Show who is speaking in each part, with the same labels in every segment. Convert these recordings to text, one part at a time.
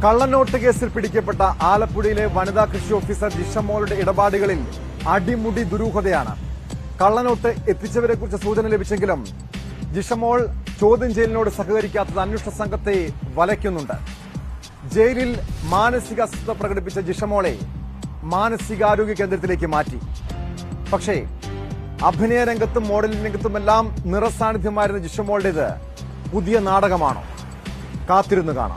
Speaker 1: കള്ളനോട്ട് കേസിൽ പിടിക്കപ്പെട്ട ആലപ്പുഴയിലെ വനിതാ കൃഷി ഓഫീസർ ജിഷമോളുടെ ഇടപാടുകളിൽ അടിമുടി ദുരൂഹതയാണ് കള്ളനോട്ട് എത്തിച്ചവരെ കുറിച്ച് സൂചന ലഭിച്ചെങ്കിലും ജിഷമോൾ ചോദ്യം ചെയ്യലിനോട് സഹകരിക്കാത്തത് അന്വേഷണ സംഘത്തെ വലയ്ക്കുന്നുണ്ട് ജയിലിൽ മാനസിക അസ്വസ്ഥത പ്രകടിപ്പിച്ച ജിഷമോളെ മാനസികാരോഗ്യ കേന്ദ്രത്തിലേക്ക് മാറ്റി പക്ഷേ അഭിനയ രംഗത്തും മോഡലിംഗ് രംഗത്തുമെല്ലാം നിറസാന്നിധ്യമായിരുന്ന ജിഷമോളുടേത് പുതിയ നാടകമാണോ കാത്തിരുന്ന് കാണാം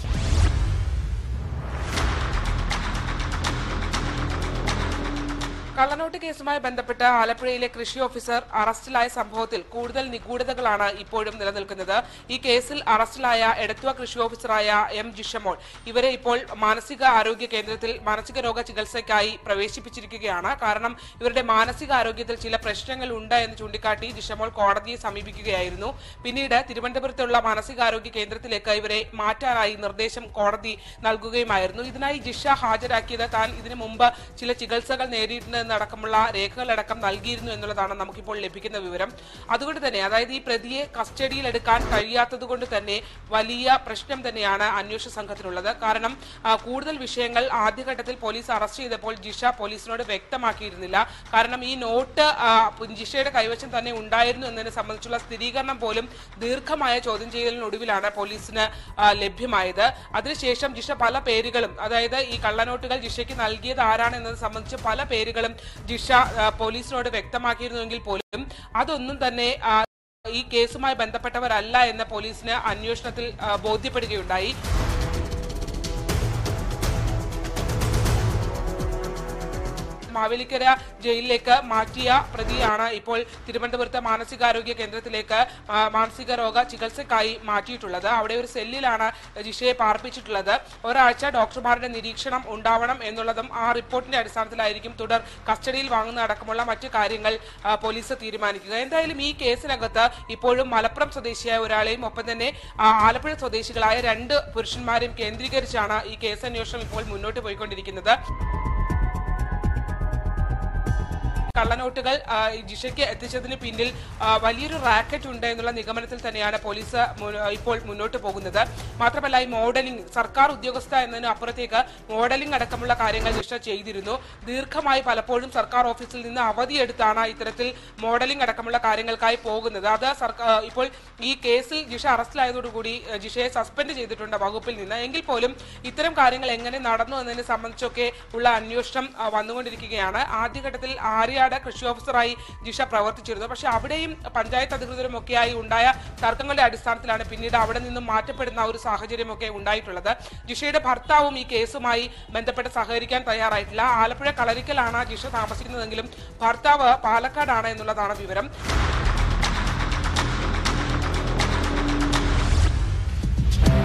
Speaker 2: കള്ളനോട്ട് കേസുമായി ബന്ധപ്പെട്ട് ആലപ്പുഴയിലെ കൃഷി ഓഫീസർ അറസ്റ്റിലായ സംഭവത്തിൽ കൂടുതൽ നിഗൂഢതകളാണ് ഇപ്പോഴും നിലനിൽക്കുന്നത് ഈ കേസിൽ അറസ്റ്റിലായ എടത്തുവ കൃഷി ഓഫീസറായ എം ജിഷമോൾ ഇവരെ ഇപ്പോൾ മാനസിക ആരോഗ്യ കേന്ദ്രത്തിൽ മാനസിക രോഗ ചികിത്സയ്ക്കായി പ്രവേശിപ്പിച്ചിരിക്കുകയാണ് കാരണം ഇവരുടെ മാനസിക ആരോഗ്യത്തിൽ ചില പ്രശ്നങ്ങൾ ഉണ്ട് എന്ന് ചൂണ്ടിക്കാട്ടി ജിഷമോൾ കോടതിയെ സമീപിക്കുകയായിരുന്നു പിന്നീട് തിരുവനന്തപുരത്തുള്ള മാനസികാരോഗ്യ കേന്ദ്രത്തിലേക്ക് ഇവരെ മാറ്റാനായി നിർദ്ദേശം കോടതി നൽകുകയുമായിരുന്നു ഇതിനായി ജിഷ ഹാജരാക്കിയത് താൻ ഇതിനു മുമ്പ് ചില ചികിത്സകൾ നേരിടുന്നതടക്കമുള്ള രേഖകളടക്കം നൽകിയിരുന്നു എന്നുള്ളതാണ് നമുക്കിപ്പോൾ ലഭിക്കുന്ന വിവരം അതുകൊണ്ട് തന്നെ അതായത് ഈ പ്രതിയെ കസ്റ്റഡിയിലെടുക്കാൻ കഴിയാത്തത് കൊണ്ട് തന്നെ വലിയ പ്രശ്നം തന്നെയാണ് അന്വേഷണ സംഘത്തിനുള്ളത് കാരണം ആ, കൂടുതൽ വിഷയങ്ങൾ ആദ്യഘട്ടത്തിൽ പോലീസ് അറസ്റ്റ് ചെയ്തപ്പോൾ ജിഷ പോലീസിനോട് വ്യക്തമാക്കിയിരുന്നില്ല കാരണം ഈ നോട്ട് ആ, ജിഷയുടെ കൈവശം തന്നെ ഉണ്ടായിരുന്നു എന്നതിനെ സംബന്ധിച്ചുള്ള സ്ഥിരീകരണം പോലും ദീർഘമായ ചോദ്യം ചെയ്യലിനൊടുവിലാണ് പോലീസിന് ആ, ലഭ്യമായത് അതിനുശേഷം ജിഷ പല പേരുകളും അതായത് ഈ കള്ളനോട്ടുകൾ ജിഷയ്ക്ക് നൽകിയത് ആരാണ് എന്നത് സംബന്ധിച്ച് പല പേരുകളും ജിഷ ആ, പോലീസിനോട് വ്യക്തമാക്കിയിരുന്നുവെങ്കിൽ പോലും അതൊന്നും തന്നെ ആ, ഈ കേസുമായി ബന്ധപ്പെട്ടവരല്ല എന്ന് പോലീസിന് അന്വേഷണത്തിൽ ആ, ബോധ്യപ്പെടുകയുണ്ടായി മാവേലിക്കര ജയിലിലേക്ക് മാറ്റിയ പ്രതിയാണ് ഇപ്പോൾ തിരുവനന്തപുരത്തെ മാനസികാരോഗ്യ കേന്ദ്രത്തിലേക്ക് ആ, മാനസിക രോഗ ചികിത്സയ്ക്കായി മാറ്റിയിട്ടുള്ളത് അവിടെ ഒരു സെല്ലിലാണ് ജിഷയെ പാർപ്പിച്ചിട്ടുള്ളത് ഒരാഴ്ച ഡോക്ടർമാരുടെ നിരീക്ഷണം ഉണ്ടാവണം എന്നുള്ളതും ആ റിപ്പോർട്ടിന്റെ അടിസ്ഥാനത്തിലായിരിക്കും തുടർ കസ്റ്റഡിയിൽ വാങ്ങുന്നതടക്കമുള്ള മറ്റു കാര്യങ്ങൾ ആ, പോലീസ് തീരുമാനിക്കുക എന്തായാലും ഈ കേസിനകത്ത് ഇപ്പോഴും മലപ്പുറം സ്വദേശിയായ ഒരാളെയും ഒപ്പം തന്നെ ആ, ആലപ്പുഴ സ്വദേശികളായ രണ്ട് പുരുഷന്മാരെയും കേന്ദ്രീകരിച്ചാണ് ഈ കേസ് അന്വേഷണം ഇപ്പോൾ മുന്നോട്ട് പോയിക്കൊണ്ടിരിക്കുന്നത് കള്ളനോട്ടുകൾ ആ, ഈ ജിഷയ്ക്ക് എത്തിച്ചതിന് പിന്നിൽ ആ, വലിയൊരു റാക്കറ്റ് ഉണ്ട് എന്നുള്ള നിഗമനത്തിൽ തന്നെയാണ് പോലീസ് മു- ഇപ്പോൾ മുന്നോട്ട് പോകുന്നത് മാത്രമല്ല ഈ മോഡലിംഗ് സർക്കാർ ഉദ്യോഗസ്ഥ എന്നതിന് അപ്പുറത്തേക്ക് മോഡലിംഗ് അടക്കമുള്ള കാര്യങ്ങൾ ജിഷ ചെയ്തിരുന്നു ദീർഘമായി പലപ്പോഴും സർക്കാർ ഓഫീസിൽ നിന്ന് അവധിയെടുത്താണ് ഇത്തരത്തിൽ മോഡലിംഗ് അടക്കമുള്ള കാര്യങ്ങൾക്കായി പോകുന്നത് അത് സർക്കാർ ഇപ്പോൾ ഈ കേസിൽ ജിഷ അറസ്റ്റിലായതോടുകൂടി ആ, ജിഷയെ സസ്പെൻഡ് ചെയ്തിട്ടുണ്ട് വകുപ്പിൽ നിന്ന് എങ്കിൽ പോലും ഇത്തരം കാര്യങ്ങൾ എങ്ങനെ നടന്നു എന്നതിനെ സംബന്ധിച്ചൊക്കെ ഉള്ള അന്വേഷണം ആ, വന്നുകൊണ്ടിരിക്കുകയാണ് ആദ്യഘട്ടത്തിൽ ആര്യാട് കൃഷി ഓഫീസറായി ജിഷ പ്രവർത്തിച്ചിരുന്നു പക്ഷെ അവിടെയും പഞ്ചായത്ത് അധികൃതരും ഒക്കെയായി ഉണ്ടായ തർക്കങ്ങളുടെ അടിസ്ഥാനത്തിലാണ് പിന്നീട് അവിടെ നിന്നും മാറ്റപ്പെടുന്ന ഒരു സാഹചര്യമൊക്കെ ഉണ്ടായിട്ടുള്ളത് ജിഷയുടെ ഭർത്താവും ഈ കേസുമായി ബന്ധപ്പെട്ട് സഹകരിക്കാൻ തയ്യാറായിട്ടില്ല ആലപ്പുഴ കളരിക്കലാണ് ജിഷ താമസിക്കുന്നതെങ്കിലും ഭർത്താവ് പാലക്കാടാണ് എന്നുള്ളതാണ് വിവരം